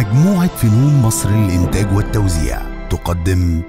مجموعة فنون مصر للإنتاج والتوزيع تقدم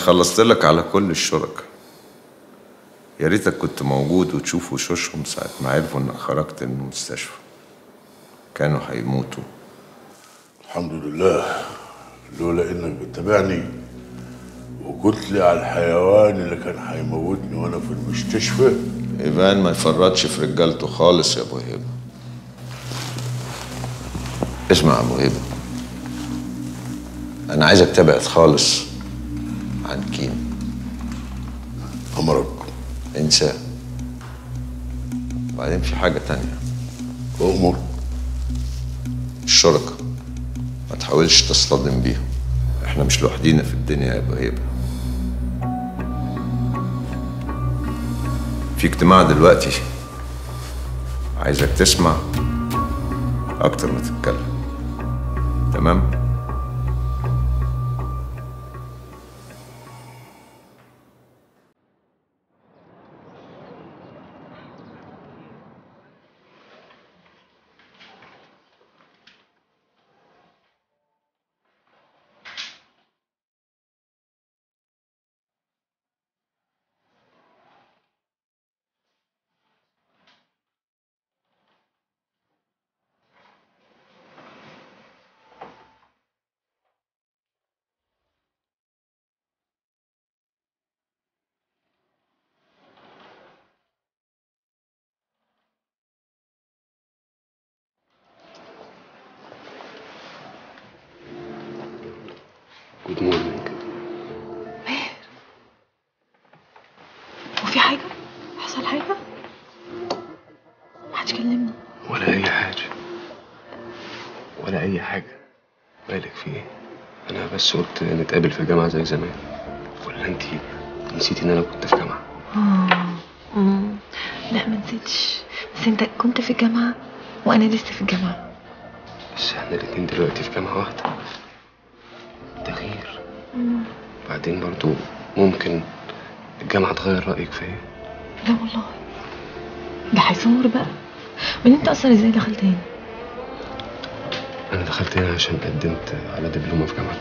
خلصت لك على كل الشركاء يا ريتك كنت موجود وتشوف وشوشهم ساعة ما عرفوا انك خرجت من المستشفى كانوا هيموتوا الحمد لله لولا انك بتتابعني وقلت لي على الحيوان اللي كان هيموتني وانا في المستشفى ايفان ما يفرطش في رجالته خالص يا ابو هيبه اسمع يا ابو هيبه انا عايزك تبعد خالص عن كين امرك انساه وبعدين في حاجه تانية امر الشركاء ما تحاولش تصطدم بيهم احنا مش لوحدينا في الدنيا يا ابو هيبه في اجتماع دلوقتي عايزك تسمع اكتر ما تتكلم تمام جود مورنينج وفي حاجة؟ حصل حاجة؟ محدش كلمني ولا اي حاجه ولا اي حاجه مالك في ايه انا بس قلت نتقابل في الجامعه زي زمان ولا انت نسيتي ان انا كنت في جامعه آه أمم. لا ما نسيتش بس انت كنت في الجامعة وانا لسه في الجامعة بس احنا الاتنين دلوقتي في جامعه واحده تغيير بعدين برضو ممكن الجامعه تغير رايك فيا لا والله ده هيصور بقى وبعدين انت اصلا ازاي دخلت هنا؟ انا دخلت هنا عشان قدمت على دبلومه في جامعه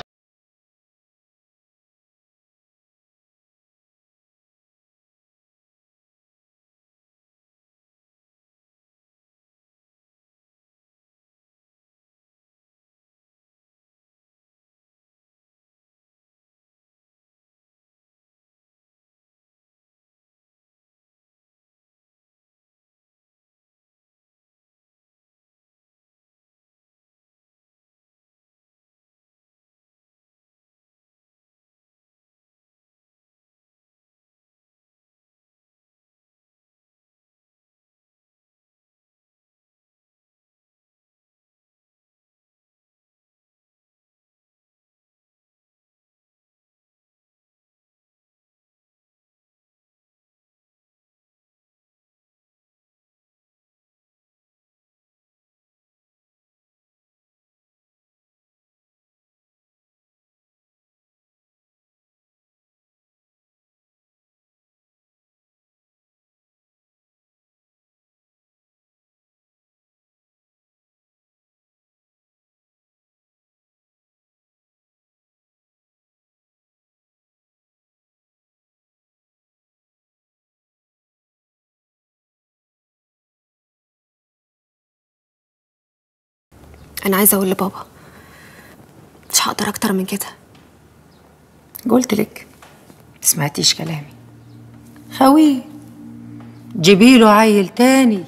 انا عايزه اقول لبابا مش هقدر اكتر من كده قلت لك سمعتيش كلامي خويه جيبيله عيل تاني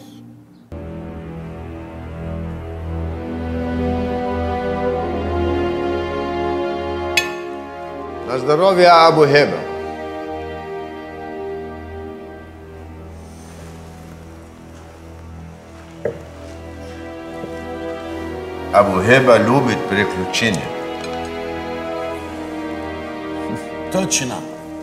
Na zdrowie Abu Heba. Abu Heba любит приключения. точно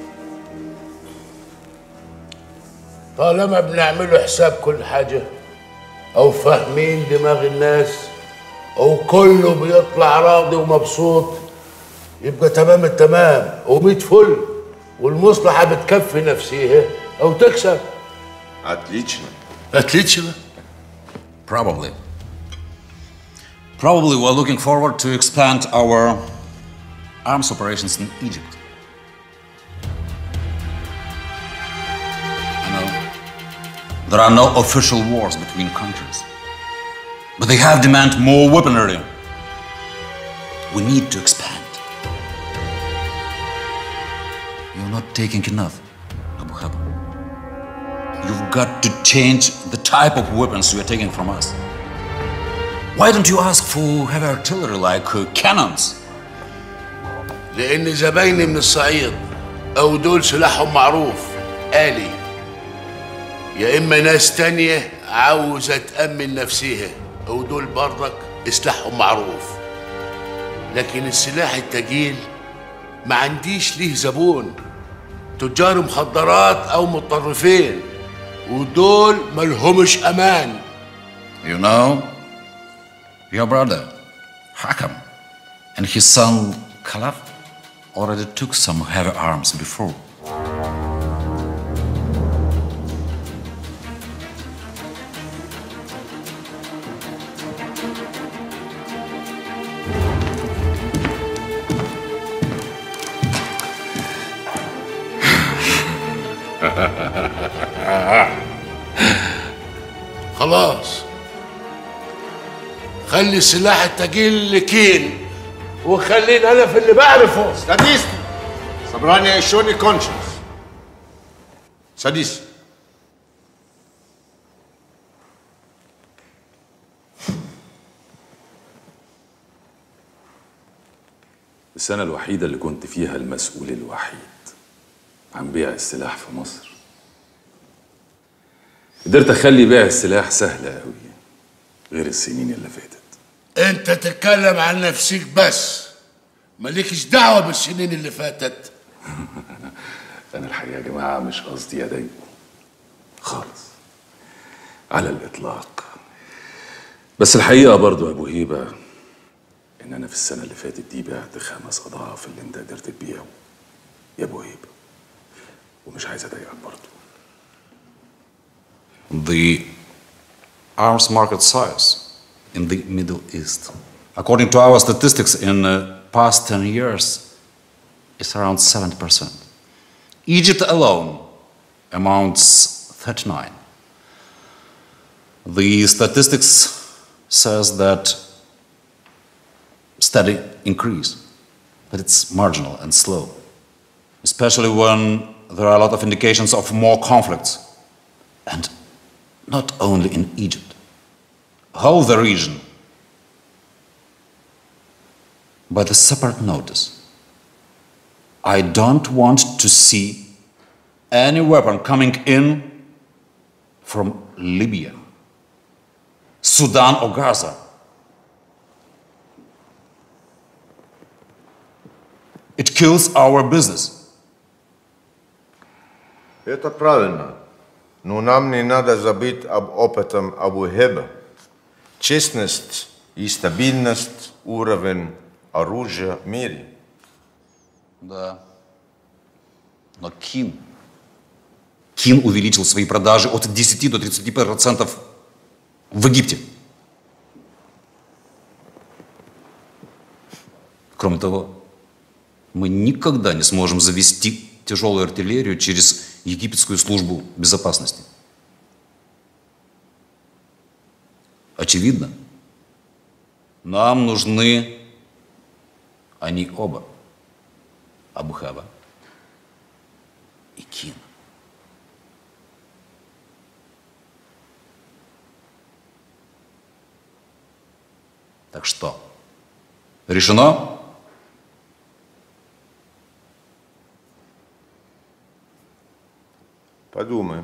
طالما بنعمله حساب كل حاجة أو فاهمين دماغ الناس أو كله بيطلع راضي ومبسوط يبقى تمام التمام وميت فل والمصلحة بتكفي نفسيها أو تكسب Отлично. أتليتشنا Probably. Probably we're looking forward to expand our arms operations in Egypt. There are no official wars between countries. But they have demand more weaponry. We need to expand. You're not taking enough, Abu Haba. You've got to change the type of weapons you are taking from us. Why don't you ask for heavy artillery like uh, cannons? لان زبايني من الصعيد او دول سلاحهم معروف آلي يا اما ناس تانية عاوزة تأمن نفسها او دول برضك سلاحهم معروف لكن السلاح التقيل ما عنديش ليه زبون تجار مخدرات او متطرفين ودول ملهمش امان You know, your brother, Hakam, and his son, Khalaf, already took some heavy arms before. خلاص خلي السلاح التقيل لكين وخليني انا في اللي بعرفه ساديست صبراني شوني كونشنس ساديس السنة الوحيدة اللي كنت فيها المسؤول الوحيد عن بيع السلاح في مصر قدرت أخلي بيع السلاح سهل أوي غير السنين اللي فاتت انت تتكلم عن نفسك بس مالكش دعوه بالسنين اللي فاتت أنا الحقيقة يا جماعة مش قصدي أضايقكم خالص على الإطلاق بس الحقيقة برضو يا أبو هيبة إن أنا في السنة اللي فاتت دي بعت خمس أضعاف اللي أنت قدرت تبيعه يا أبو هيبة ومش عايز أضايقك برضو The arms market size in the Middle East, according to our statistics in the past 10 years, is around 70%. Egypt alone amounts 39. The statistics says that steady increase, but it's marginal and slow, especially when there are a lot of indications of more conflicts, and not only in Egypt, whole the region. By the separate notice, I don't want to see any weapon coming in from Libya, Sudan, or Gaza. It kills our business. Это правильно. Но нам не надо забыть об опытом Абу Хеба. Честность и стабильность – уровень оружия в мире. Да. Но Кин... Кин увеличил свои продажи от 10 до 30% в Египте. Кроме того, мы никогда не сможем завести тяжелую артиллерию через египетскую службу безопасности. Очевидно, нам нужны они оба. Абухаба и Кин. Так что, решено? Подумаем.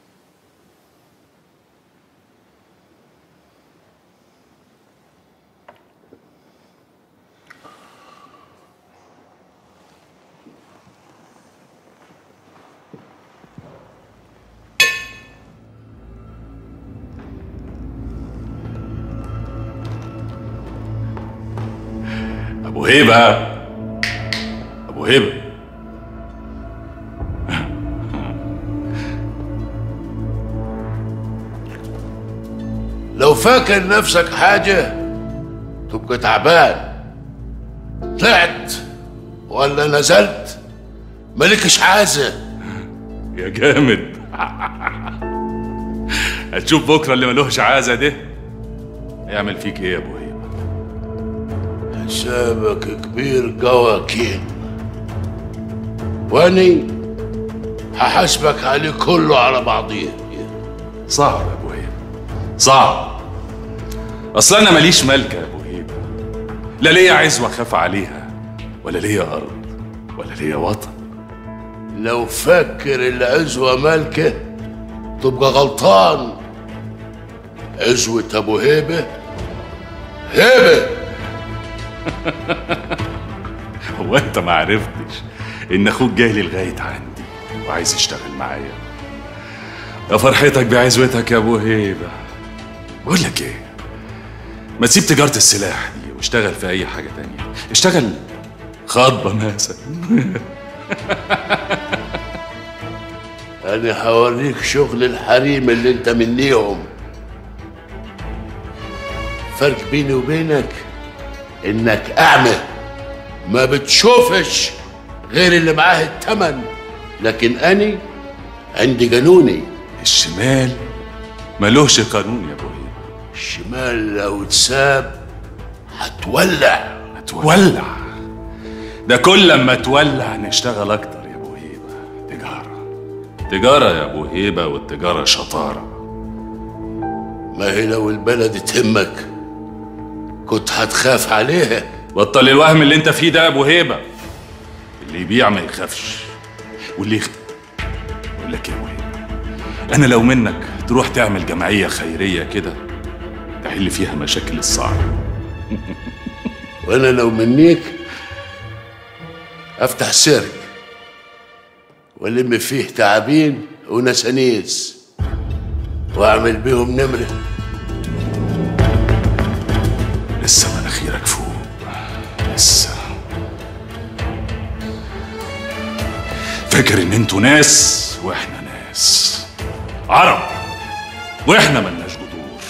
أبو هيبة أبو هيبة لو فاكر نفسك حاجة تبقى تعبان طلعت ولا نزلت مالكش حازة يا جامد هتشوف بكره اللي ملوش عازه ده يعمل فيك ايه يا ابو هيبه حسابك كبير قواكين واني هحاسبك عليه كله على بعضيه صعب يا ابو هيبه صعب اصل انا ماليش ملكه يا ابو هيبه لا ليا عزوه اخاف عليها ولا ليا ارض ولا ليا وطن لو فكر العزوة مالكة تبقى غلطان عزوة أبو هيبة هيبة هو انت ما عرفتش ان اخوك جاي لي لغايه عندي وعايز يشتغل معايا يا فرحتك بعزوتك يا ابو هيبه بقول لك ايه ما تسيب تجاره السلاح دي واشتغل في اي حاجه تانية اشتغل خطبه مثلا أنا هوريك شغل الحريم اللي أنت منيهم فرق بيني وبينك إنك أعمى ما بتشوفش غير اللي معاه التمن لكن أنا عندي قانوني الشمال ملوش قانون يا ابو هيبه الشمال لو اتساب هتولع هتولع ده كل لما تولع نشتغل اكتر يا ابو هيبه تجاره تجاره يا ابو هيبه والتجاره شطاره ما هي لو البلد تهمك كنت هتخاف عليها بطل الوهم اللي انت فيه ده يا ابو هيبه اللي يبيع ما يخافش واللي يخ... بقول لك يا ابو هيبه انا لو منك تروح تعمل جمعيه خيريه كده تحل فيها مشاكل الصعب وانا لو منيك افتح سيرك والم فيه تعابين ونسانيس واعمل بيهم نمره لسه مناخيرك فوق لسه فاكر ان انتوا ناس واحنا ناس عرب واحنا ملناش جذور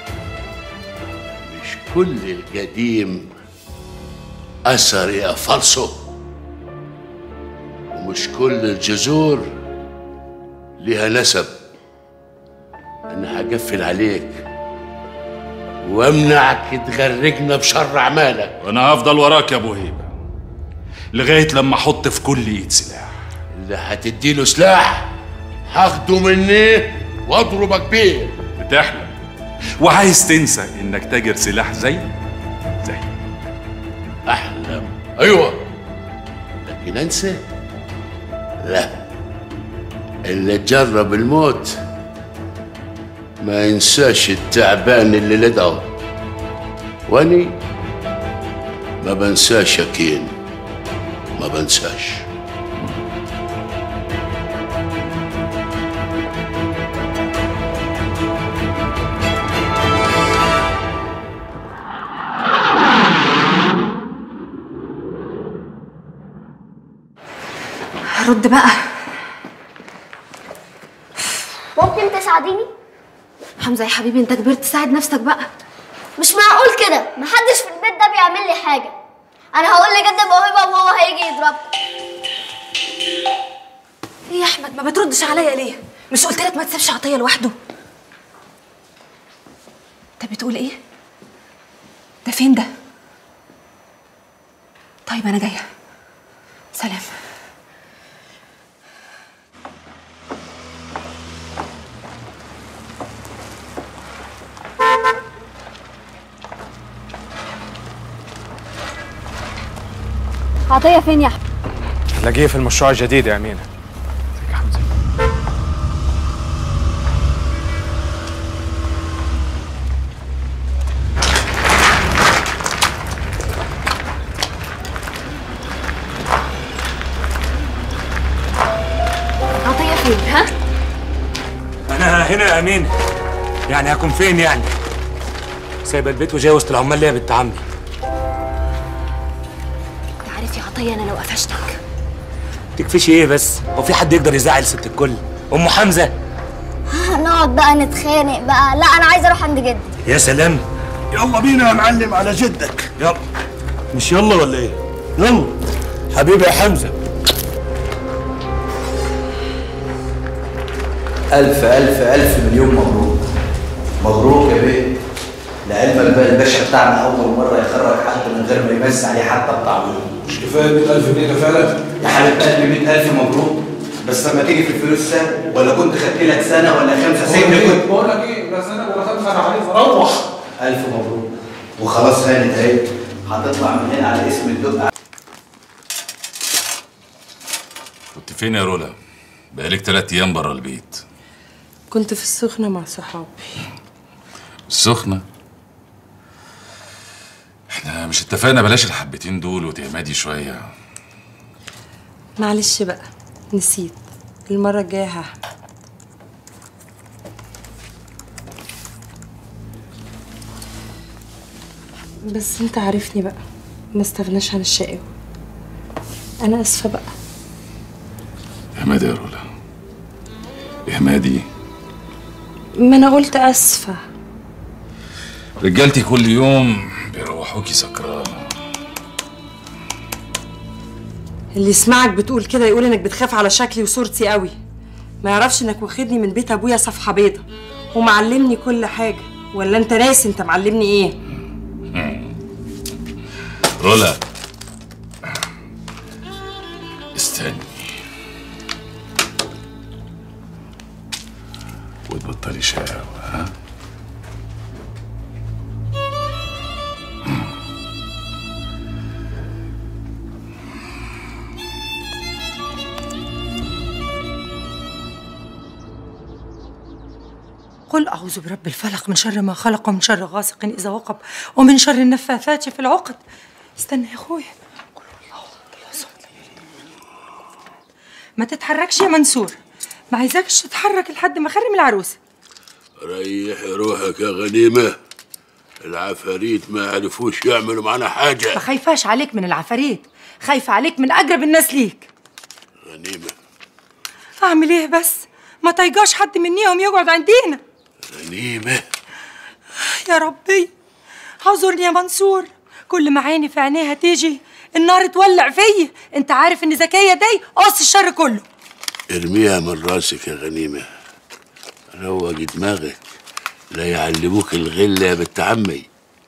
مش كل القديم اثر يا فالصو ومش كل الجذور ليها نسب انا هقفل عليك وامنعك تغرقنا بشر اعمالك وانا هفضل وراك يا ابو هيبه لغايه لما احط في كل ايد سلاح اللي هتديله سلاح هاخده مني واضربك بيه بتحلم وعايز تنسى انك تاجر سلاح زي زي احلم ايوه لكن انسى لا اللي جرب الموت ما ينساش التعبان اللي لدعه واني ما بنساش اكين ما بنساش رد بقى ممكن تساعديني؟ حمزه يا حبيبي انت كبرت تساعد نفسك بقى مش معقول كده محدش في البيت ده بيعمل لي حاجة أنا هقول لجد موهبة وهو هيجي يضربك ايه يا احمد ما بتردش عليا ليه مش قلت لك ما تسيبش عطيه لوحده انت بتقول ايه ده فين ده طيب انا جايه سلام عطية فين يا أحمد؟ هتلاقيه في المشروع الجديد يا أمينة عطيه فين ها أنا هنا يا أمينة يعني هكون فين يعني سايبة البيت وجاي وسط العمال ليه يا بنت عمي انت عارف يا عطيه انا لو قفشتك تكفيش ايه بس هو في حد يقدر يزعل ست الكل ام حمزه نقعد بقى نتخانق بقى لا أنا عايزة أروح عند جدي يا سلام يلا بينا يا معلم على جدك يلا مش يلا ولا ايه يلا حبيبي يا حمزه ألف ألف ألف مليون مبروك مبروك يا بيه لعلمك بقى الباشا بتاعنا اول مره يخرج حد من غير ما يمس عليه حتى بطعمه مش كفايه 100000 جنيه كفاله يا حبيب قلبي 100000 مبروك بس لما تيجي في الفلوس سنه ولا كنت خدت لك سنه ولا خمسه سنه كنت بقول لك ايه لا سنه ولا خمسه انا عايز اروح الف مبروك وخلاص هانت اهي هتطلع من هنا على اسم الدقه كنت فين يا رولا؟ بقالك تلات أيام بره البيت كنت في السخنة مع صحابي السخنة احنا مش اتفقنا بلاش الحبتين دول وتهمدي شوية معلش بقى نسيت المرة الجاية هحمد بس انت عارفني بقى ما استغناش عن الشقاوة انا اسفة بقى اهمدي يا رولا اهمدي ما انا قلت اسفة رجالتي كل يوم بيروحوكي سكرانة اللي يسمعك بتقول كده يقول انك بتخاف على شكلي وصورتي قوي ما يعرفش انك واخدني من بيت ابويا صفحة بيضة ومعلمني كل حاجة ولا انت ناسي انت معلمني ايه رولا استني وتبطلي شقاوة ها قل أعوذ برب الفلق من شر ما خلق ومن شر غاسق إذا وقب ومن شر النفاثات في العقد استنى يا أخويا قل الله الله صمد لم يلد ولم يولد. ما تتحركش يا منصور ما عايزاكش تتحرك لحد ما اخرم العروسه ريح روحك يا غنيمة العفاريت ما عرفوش يعملوا معانا حاجة ما خايفاش عليك من العفاريت خايفه عليك من اقرب الناس ليك غنيمة اعمل ايه بس ما طيقاش حد منيهم يقعد عندنا غنيمة يا ربي اعذرني يا منصور كل ما عيني في عينيها تيجي النار تولع فيا انت عارف ان زكيه دي قص الشر كله ارميها من راسك يا غنيمة روق دماغك لا يعلموك الغل يا بنت عمي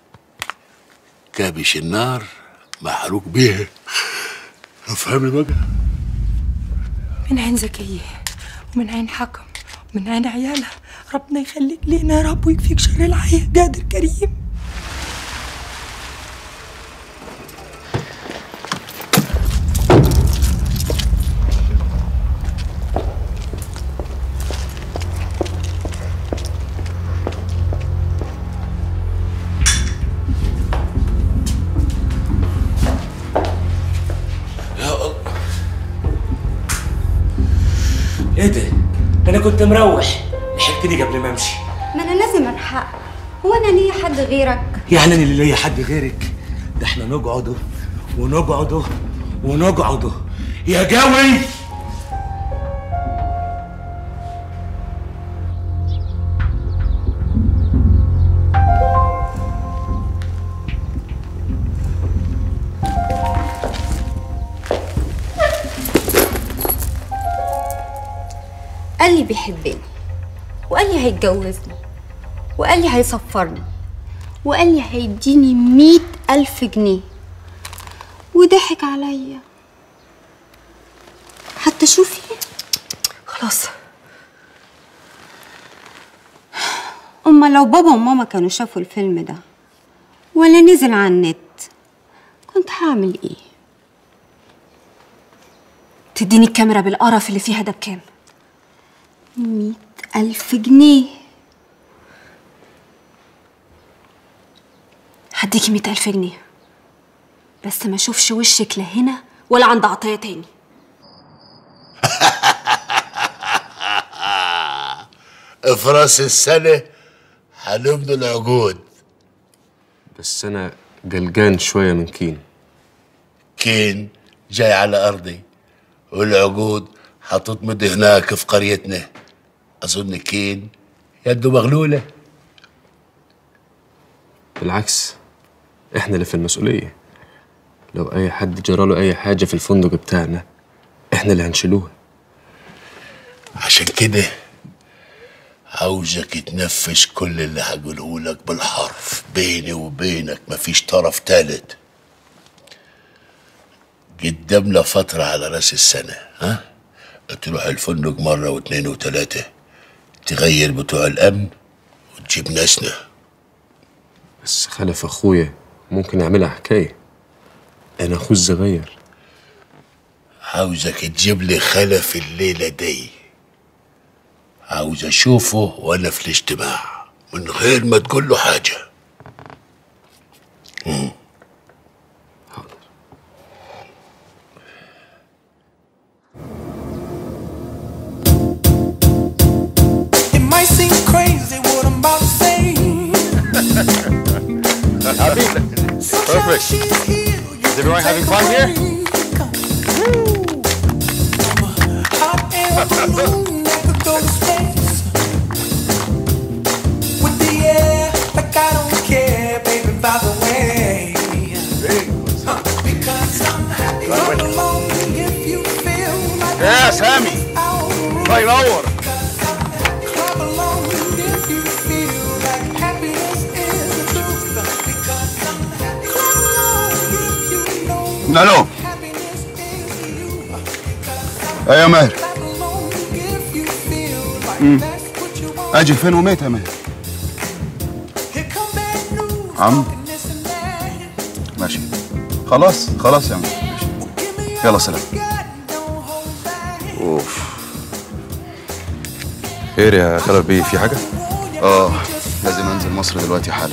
كابش النار محروق بيها افهمي بقى من عين زكيه ومن عين حكم ومن عين عيالها ربنا يخليك لينا يا رب ويكفيك شر العيا قادر كريم يا الله ايه ده؟ انا كنت مروح لحقتني قبل ما امشي ما انا لازم الحق هو انا ليا حد غيرك يعني انا اللي ليا حد غيرك ده احنا نقعدوا ونقعدوا ونقعدوا يا جوي قال لي بيحبني وقال لي هيتجوزني وقال لي هيسفرني وقال لي هيديني مية ألف جنيه وضحك عليا حتى شوفي خلاص أما لو بابا وماما كانوا شافوا الفيلم ده ولا نزل على النت كنت هعمل ايه تديني الكاميرا بالقرف اللي فيها ده بكام مية ألف جنيه هديكي مئة ألف جنيه بس ما اشوفش وشك لا هنا ولا عند عطية تاني في راس السنة هنبني العقود بس انا جلجان شويه من كين كين جاي على أرضي والعقود هتطمد هناك في قريتنا أظن كين يده مغلولة بالعكس احنا اللي في المسؤوليه لو اي حد جراله اي حاجه في الفندق بتاعنا احنا اللي هنشيلوها عشان كده عاوزك تنفذ كل اللي هقوله لك بالحرف بيني وبينك مفيش طرف تالت قدامنا فترة على راس السنة ها تروح الفندق مرة واثنين وثلاثة تغير بتوع الأمن وتجيب ناسنا بس خلف اخويا ممكن يعملها حكايه انا اخوه الصغير عاوزك تجيب لي خلف الليلة دي عاوز أشوفه وأنا في الاجتماع من غير ما تقول له حاجة مم. It might seem crazy what I'm about to say. Happy? Perfect. Is everyone having fun here? Hot air balloon that could go to space. With the air, like I don't care, baby, by the way. Huh, Because I'm happy. Come along if you feel like يا سامي الله ينور Clap along if you feel like happiness is the truth. Because I'm happy. Clap along if you know الو happiness is you. ايوه يا ماهر Clap along if you feel like مم. that's what you want. اجي فين وميت يا ماهر عم ماشي خلاص خلاص يا عم ماشي. يلا سلام اوف خير يا خلف بيه في حاجة؟ اه لازم انزل مصر دلوقتي حالا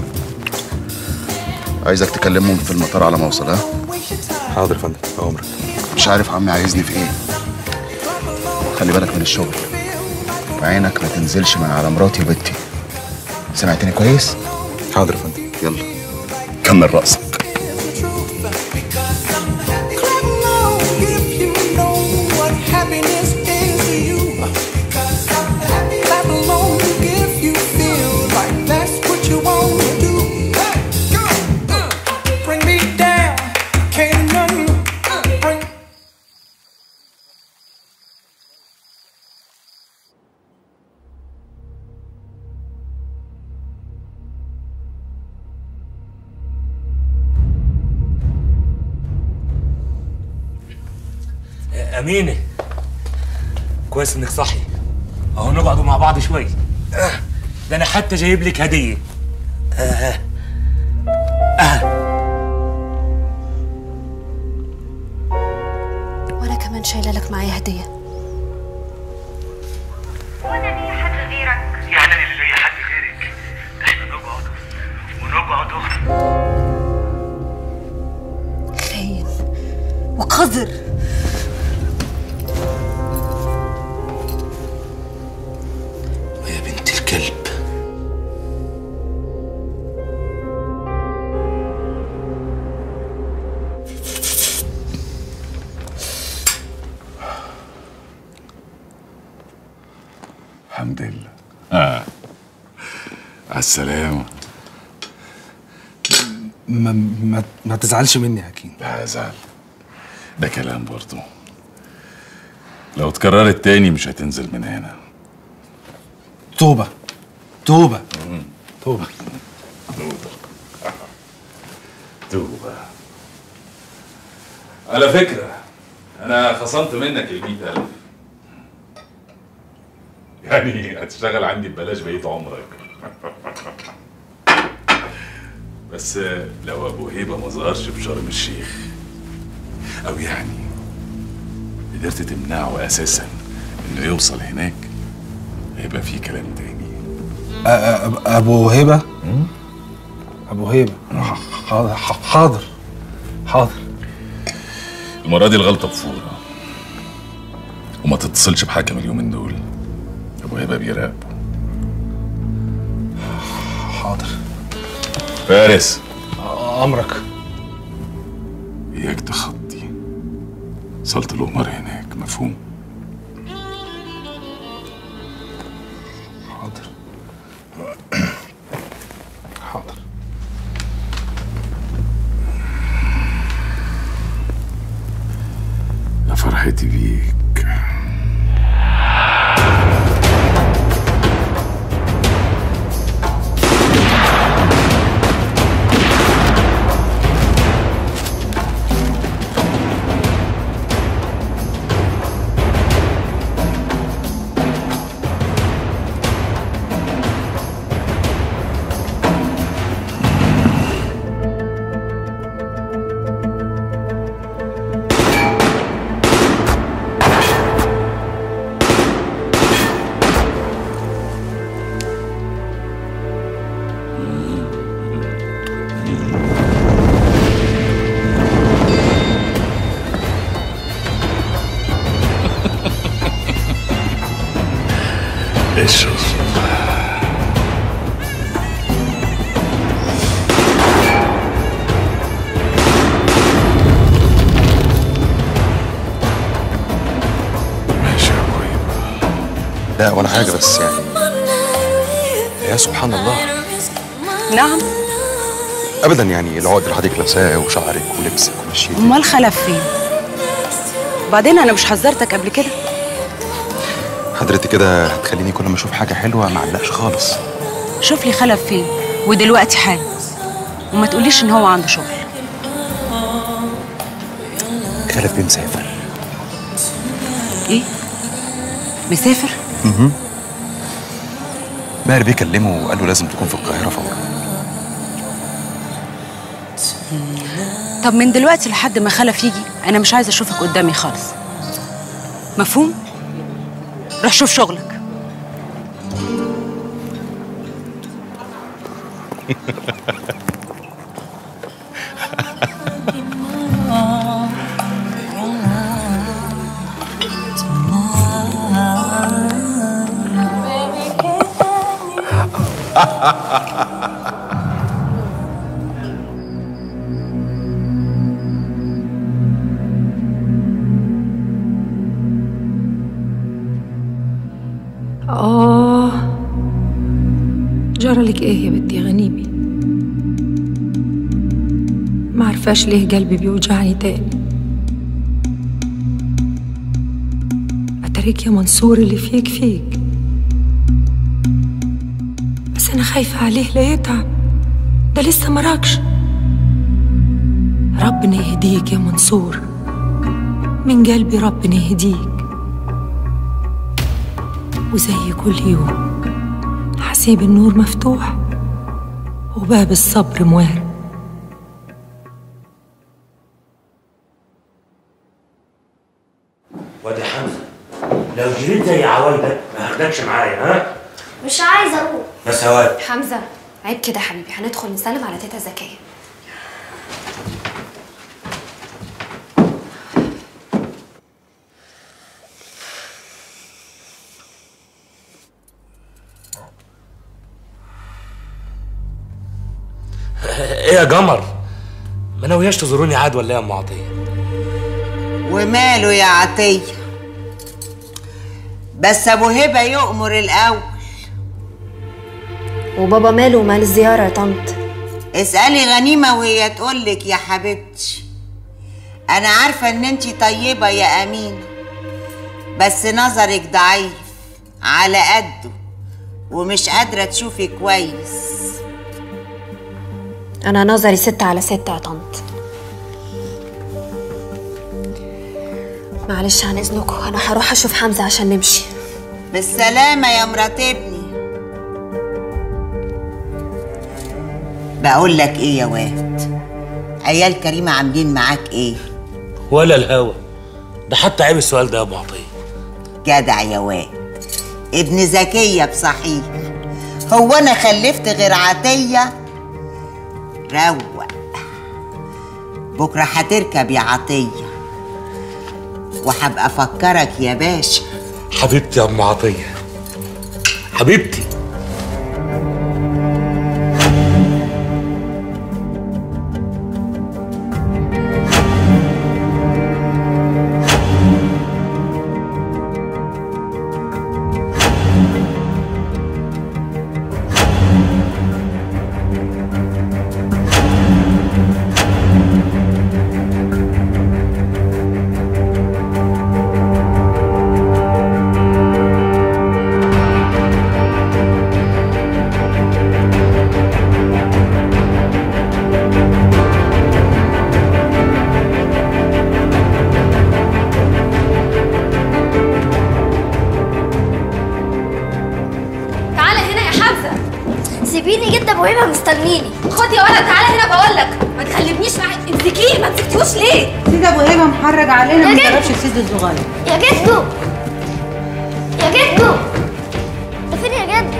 عايزك تكلمهم في المطار على ما اوصل ها حاضر يا فندم أمرك مش عارف عمي عايزني في ايه خلي بالك من الشغل وعينك ما تنزلش من على مراتي وبنتي سمعتني كويس حاضر يا فندم يلا كمل رأسك Clap along if you know what happiness is to you. Because I'm happy. Clap along if you feel like that's what you want to do. Hey, go, uh, bring me down, can't nothing uh, bring. أمينة كويس إنك صحي أهو نقعدوا مع بعض شوي ده أنا حتى جايب لك هدية آه. آه. وانا كمان شايله لك معايا هديه يعني اللي ليا حد غيرك ده احنا نقعد ونقعد خاين وقذر يا بنت الكلب الحمد لله اه على السلامة ما, ما, ما تزعلش مني يا حكيم لا ازعل ده كلام برضه لو اتكررت تاني مش هتنزل من هنا توبة توبة توبة توبة على فكرة أنا خصمت منك المية ألف يعني هتشتغل عندي ببلاش بقية عمرك بس لو أبو هيبة ما ظهرش في شرم الشيخ أو يعني قدرت تمنعه أساسا إنه يوصل هناك هيبقى في كلام تاني أ- أ- ابو هبه ابو هبه حاضر حاضر حاضر المرة دي الغلطة بفورة وما تتصلش بحكم اليومين دول أبو هيبة بيراقبه حاضر فارس امرك إياك تخطي صلة الأمر هناك مفهوم حاضر حاضر يا فرحتي بيك اشرب ماشي يا ابوي لا ولا حاجه بس يعني يا سبحان الله نعم ابدا يعني العقد اللي حضرتك لابساه وشعرك ولبسك ومشيتك امال خلف فين وبعدين انا مش حذرتك قبل كده حضرتك كده هتخليني كل ما اشوف حاجه حلوه ما اعلقش خالص شوف لي خلف فين ودلوقتي حالا وما تقوليش ان هو عنده شغل خلف بيه مسافر ايه مسافر اها ماهر بيه كلمه وقال له لازم تكون في القاهره فورا طب من دلوقتي لحد ما خلف يجي انا مش عايزه اشوفك قدامي خالص مفهوم روح شوف شغلك آه جرى لك إيه يا بنتي غنيمي ما عرفاش ليه قلبي بيوجعني تاني أتريك يا منصور اللي فيك فيك بس أنا خايفة عليه لا يتعب ده لسه مراكش ربنا يهديك يا منصور من قلبي ربنا يهديك وزي كل يوم هسيب النور مفتوح وباب الصبر موارب وادي حمزه لو جريت زي عوايدك ما هاخدكش معايا ها مش عايزه اروح بس هواد حمزه عيب كده يا حبيبي هندخل نسلم على تيتا زكيه ايه يا قمر ما ناوياش تزوروني عاد ولا ايه يا ام عطيه وماله يا عطية بس أبو هبة يؤمر الأول وبابا ماله ومال الزياره يا طنط اسألي غنيمة وهي تقولك يا حبيبتي أنا عارفة إن أنتي طيبة يا أمينة بس نظرك ضعيف على قده ومش قادرة تشوفي كويس انا نظري ستة على ستة يا طنط معلش عن اذنكم انا هروح اشوف حمزه عشان نمشي بالسلامة يا مرات ابني بقول لك ايه يا واد عيال كريمة عاملين معاك ايه ولا الهوى ده حتى عيب السؤال ده يا ابو عطيه جدع يا واد ابن زكية بصحيح هو انا خلفت غير عطية روق بكرة هتركب يا عطية وهبقى افكرك يا باشا حبيبتي يا ام عطيه حبيبتي تعالى هنا يا حمزه سيبيني جدا ابو هبه مستنيني خد يا ولد تعالى هنا بقول لك ما تغلبنيش معاك امسكيه ما مسكتوش ليه سيد ابو هبه محرج علينا يا ما جد. جربش السيد الصغير يا جدو يا جدو انت فين يا جدو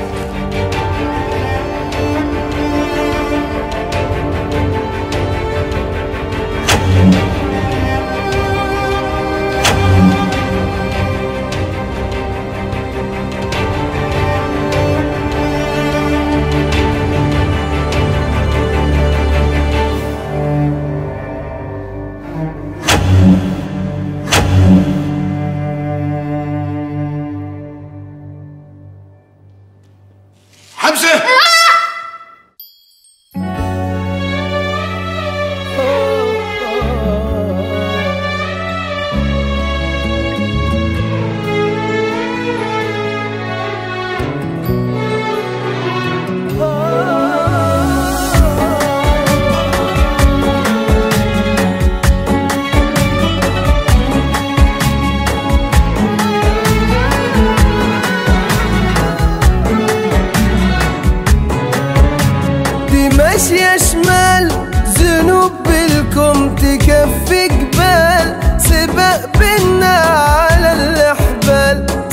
ماشية شمال ذنوب بالكم تكفي جبال سباق بينا على الأحبال